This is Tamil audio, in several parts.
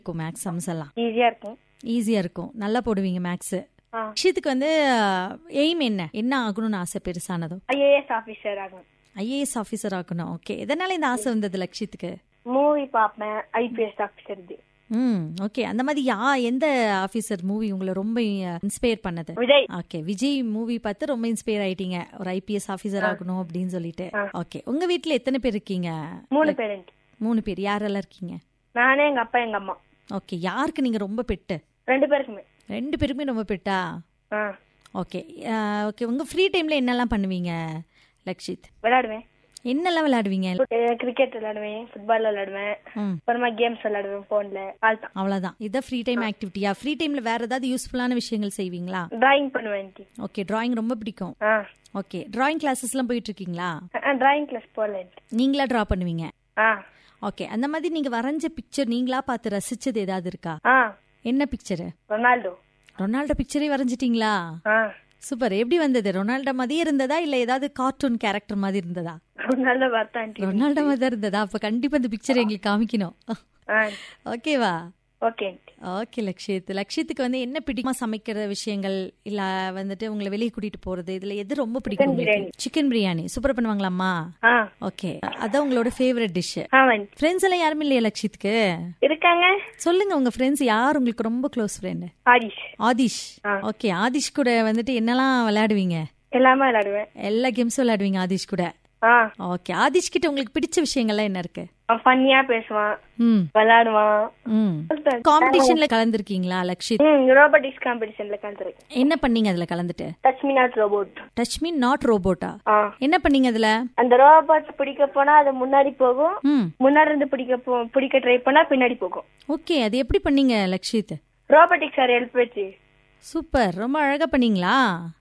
இருக்கும் மேக்ஸ் சம்ஸ் எல்லாம் ஈஸியா இருக்கும் ஈஸியா இருக்கும் நல்லா போடுவீங்க மேக்ஸ் ஆ. விஷயத்துக்கு வந்து எய்ம் என்ன என்ன ஆகணும்னு ஆசை பெருசானதும் ஐஏஎஸ் ஆபீசர் ஆகும் ஐஏஎஸ் ஆபீசர் ஆகணும் ஓகே எதனால இந்த ஆசை வந்தது லட்சியத்துக்கு மூவி பார்ப்பேன் ஐபிஎஸ் ஆபீசர் இது ம் ஓகே அந்த மாதிரி யா எந்த ஆபீசர் மூவி உங்களை ரொம்ப இன்ஸ்பயர் பண்ணது விஜய் ஓகே விஜய் மூவி பார்த்து ரொம்ப இன்ஸ்பயர் ஆயிட்டீங்க ஒரு ஐபிஎஸ் ஆபீசர் ஆகணும் அப்படின்னு சொல்லிட்டு ஓகே உங்க வீட்ல எத்தனை பேர் இருக்கீங்க மூணு பேரண்ட் மூணு பேர் யாரெல்லாம் இருக்கீங்க நானே எங்க அப்பா எங்க அம்மா ஓகே யாருக்கு நீங்க ரொம்ப பெட்டு ரெண்டு பேருக்குமே ரெண்டு பேருமே ரொம்ப பெட்டா ஆ ஓகே ஓகே உங்க ஃப்ரீ டைம்ல என்னெல்லாம் பண்ணுவீங்க லக்ஷித் விளையாடுவேன் என்னெல்லாம் விளையாடுவீங்க கிரிக்கெட் விளையாடுவேன் ஃபுட்பால் விளையாடுவேன் ம் அப்புறமா கேம்ஸ் விளையாடுவேன் போன்ல ஆள்தான் அவ்வளவுதான் இதான் ஃப்ரீ டைம் ஆக்டிவிட்டியா ஃப்ரீ டைம்ல வேற ஏதாவது யூஸ்ஃபுல்லான விஷயங்கள் செய்வீங்களா டிராயிங் பண்ணுவேன் aunty. ஓகே டிராயிங் ரொம்ப பிடிக்கும் ஆ ஓகே டிராயிங் கிளாஸஸ்லாம் போயிட்டு இருக்கீங்களா டிராயிங் கிளாஸ் போகல aunty. நீங்களா டிரா பண்ணுவீங்க ஆ ஓகே அந்த மாதிரி நீங்க வரைஞ்ச பிக்சர் நீங்களா பார்த்து ரசிச்சது ஏதாவது இருக்கா ஆ என்ன பிக்சரு ரொனால்டோ ரொனால்டோ பிக்சரே வரைஞ்சிட்டீங்களா ஆ சூப்பர் எப்படி வந்தது ரொனால்டோ மாதிரியே இருந்ததா இல்ல ஏதாவது கார்ட்டூன் கேரக்டர் மாதிரி இருந்ததா ரொனால்டோ பார்த்தா aunty. ரொனால்டோ மாதிரி தான் இருந்ததா அப்ப கண்டிப்பா இந்த பிக்சர் எங்களுக்கு காமிக்கணும் ஆ ஓகேவா ஓகே aunty. ஓகே லக்ஷித் லக்ஷித்துக்கு வந்து என்ன பிடிக்குமா சமைக்கிற விஷயங்கள் இல்ல வந்துட்டு உங்களை வெளியே கூட்டிட்டு போறது இதுல எது ரொம்ப பிடிக்கும் உங்களுக்கு சிக்கன் பிரியாணி சூப்பர் பண்ணுவாங்களாம்மா ஆ ஓகே அதான் உங்களோட ஃபேவரட் டிஷ் ஆ aunty. ஃப்ரெண்ட்ஸ் எல்லாம் யாருமே இல்லையா லக்ஷித்துக்கு இருக்காங்க சொல்லுங்க உங்க ஃப்ரெண்ட்ஸ் யார் உங்களுக்கு ரொம்ப க்ளோஸ் ஃப்ரெண்ட் ஆடிஷ் ஆதிஷ் ஆ. ஓகே ஆதிஷ் கூட வந்துட்டு என்னெல்லாம் விளையாடுவீங்க எல்லாமே விளையாடுவேன் எல்லா கேம்ஸும் விளையாடுவீங்க ஆதிஷ் கூட ஆ ஓகே ஆதிஷ் கிட்ட உங்களுக்கு பிடிச்ச விஷயங்கள்லாம் என்ன இருக்கு அவன் ஃபன்னியா பேசுவான் ம் விளையாடுவான் ம் காம்படிஷன்ல கலந்துருக்கீங்களா லக்ஷித் ம் ரோபோட்டிக்ஸ் காம்படிஷன்ல கலந்துருக்கேன் என்ன பண்ணீங்க அதுல கலந்துட்டு touch me not robot touch me not ரோபோட்டா ஆ என்ன பண்ணீங்க அதுல அந்த ரோபோட் பிடிக்க போனா அது முன்னாடி போகும் ம் முன்னாடி இருந்து பிடிக்க போ பிடிக்க ட்ரை பண்ணா பின்னாடி போகும் ஓகே அது எப்படி பண்ணீங்க லக்ஷித் ரோபோட்டிக்ஸ் சார் ஹெல்ப் வச்சு சூப்பர் ரொம்ப அழகா பண்ணீங்களா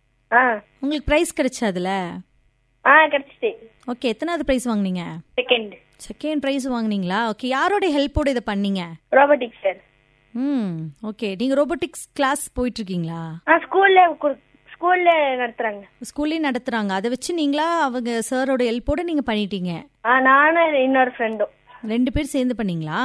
ஆ உங்களுக்கு பிரைஸ் கிடைச்சா அதுல ஆ கிடைச்சிட்டு ஓகே எத்தனாவது பிரைஸ் வாங்குனீங்க செகண்ட் செகண்ட் பிரைஸ் வாங்குனீங்களா ஓகே யாரோட ஹெல்ப்போட இதை பண்ணீங்க ரோபோட்டிக்ஸ் சார் ம் ஓகே நீங்க ரோபோட்டிக்ஸ் கிளாஸ் போயிட்டு இருக்கீங்களா ஆ ஸ்கூல்ல ஸ்கூல்ல நடத்துறாங்க ஸ்கூல்லேயே நடத்துறாங்க அதை வச்சு நீங்களா அவங்க சாரோட ஹெல்ப்போட நீங்க பண்ணிட்டீங்க ஆ நானும் இன்னொரு ஃப்ரெண்டும் ரெண்டு பேர் சேர்ந்து பண்ணீங்களா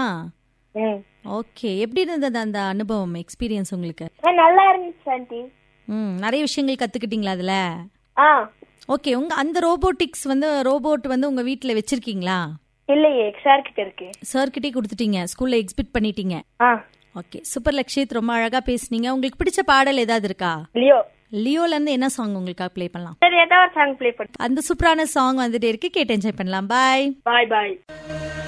ம் ஓகே எப்படி இருந்தது அந்த அனுபவம் எக்ஸ்பீரியன்ஸ் உங்களுக்கு ஆ, நல்லா இருந்துச்சு ஆண்டி ம் நிறைய விஷயங்கள் கத்துக்கிட்டீங்களா அதுல ஆ ஓகே உங்க அந்த ரோபோட்டிக்ஸ் வந்து ரோபோட் வந்து உங்க வீட்ல வச்சிருக்கீங்களா இல்லையே சார் கிட்ட இருக்கு சார்கிட்டே கொடுத்துட்டீங்க ஸ்கூல்ல எக்ஸ்பெக்ட் பண்ணிட்டீங்க ஆ ஓகே சூப்பர் லக்ஷித் ரொம்ப அழகா பேசுனீங்க உங்களுக்கு பிடிச்ச பாடல் ஏதாவது இருக்கா லியோ லியோல இருந்து என்ன சாங் உங்களுக்கு ப்ளே பண்ணலாம் சரி ஏதாவது சாங் ப்ளே பண்ணு அந்த சூப்பரான சாங் வந்துட்டே இருக்கு கேட்டு என்ஜாய் பண்ணலாம் பாய் பாய் பாய்